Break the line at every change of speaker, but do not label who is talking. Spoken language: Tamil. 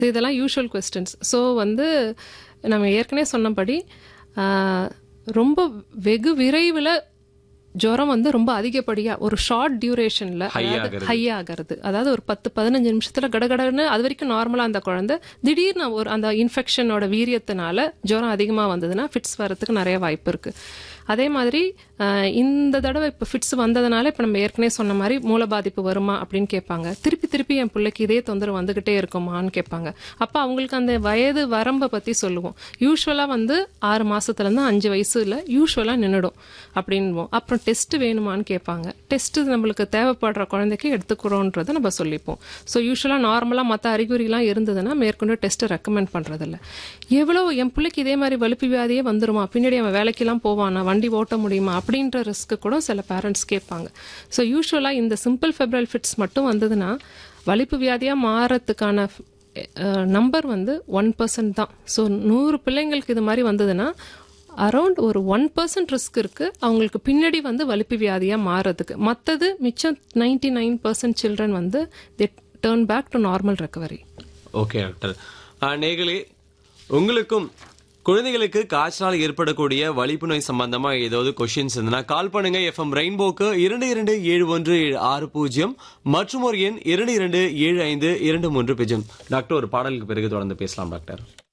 இதெல்லாம் யூஷுவல் கொஸ்டின்ஸ் ஸோ வந்து நம்ம ஏற்கனவே சொன்னபடி ஆஹ், ரொம்ப வெகு விரைவில் ஜுரம் வந்து ரொம்ப அதிகப்படியாக ஒரு ஷார்ட் டியூரேஷனில்
ஆகுறது.
ஹை ஆகிறது அதாவது ஒரு பத்து பதினஞ்சு நிமிஷத்துல கடகடன்னு அது வரைக்கும் நார்மலா அந்த குழந்தை திடீர்னு ஒரு அந்த இன்ஃபெக்ஷனோட வீரியத்தினால ஜுரம் அதிகமா வந்ததுன்னா ஃபிட்ஸ் வரதுக்கு நிறைய வாய்ப்பு இருக்கு அதே மாதிரி ஆஹ், இந்த தடவை இப்போ ஃபிட்ஸ் வந்ததுனால இப்போ நம்ம ஏற்கனவே சொன்ன மாதிரி மூல பாதிப்பு வருமா அப்படின்னு கேட்பாங்க திருப்பி திருப்பி என் பிள்ளைக்கு இதே தொந்தரவு வந்துகிட்டே இருக்குமான்னு கேட்பாங்க அப்போ அவங்களுக்கு அந்த வயது வரம்பை பற்றி சொல்லுவோம் யூஸ்வலாக வந்து ஆறு மாசத்துலேருந்து அஞ்சு வயசுல யூஸ்வலாக நின்றுடும் அப்படின்போம் அப்புறம் டெஸ்ட் வேணுமான்னு கேட்பாங்க டெஸ்ட் நம்மளுக்கு தேவைப்படுற குழந்தைக்கு எடுத்துக்கிறோன்றதை நம்ம சொல்லிப்போம் ஸோ யூஸ்வலாக நார்மலாக மற்ற அறிகுறிலாம் இருந்ததுன்னா மேற்கொண்டு டெஸ்ட்டை ரெக்கமெண்ட் பண்ணுறதில்ல எவ்வளோ என் பிள்ளைக்கு இதே மாதிரி வலிப்பு வியாதியே வந்துருமா பின்னாடி அவன் வேலைக்கெல்லாம் போவானா வண்டி ஓட்ட முடியுமா அப்படின்ற ரிஸ்க்கு கூட சில பேரண்ட்ஸ் கேட்பாங்க ஸோ யூஸ்வலாக இந்த சிம்பிள் ஃபெப்ரல் ஃபிட்ஸ் மட்டும் வந்ததுன்னா வலிப்பு வியாதியாக மாறத்துக்கான நம்பர் வந்து ஒன் பர்சன்ட் தான் ஸோ நூறு பிள்ளைங்களுக்கு இது மாதிரி வந்ததுன்னா அரௌண்ட் ஒரு ஒன் பர்சன்ட் ரிஸ்க் இருக்கு அவங்களுக்கு பின்னாடி வந்து வலிப்பு வியாதியா மாறதுக்கு மற்றது மிச்சம் நைன்டி நைன் பர்சன்ட் சில்ட்ரன் வந்து the turn back to normal recovery
okay doctor ஆஹ், நேயர்களே உங்களுக்கும் குழந்தைகளுக்கு காய்ச்சலால் ஏற்படக்கூடிய வலிப்பு நோய் சம்பந்தமா ஏதாவது கொஸ்டின்ஸ் இருந்ததுன்னா கால் பண்ணுங்க எஃப்எம் ரெயின்போக்கு இரண்டு இரண்டு ஏழு ஒன்று ஏழு ஆறு பூஜ்ஜியம் மற்றும் ஒரு எண் இரண்டு இரண்டு ஏழு ஐந்து இரண்டு மூன்று பூஜ்ஜியம் டாக்டர் ஒரு பாடலுக்கு பிறகு தொடர்ந்து பேசலாம் டாக்டர்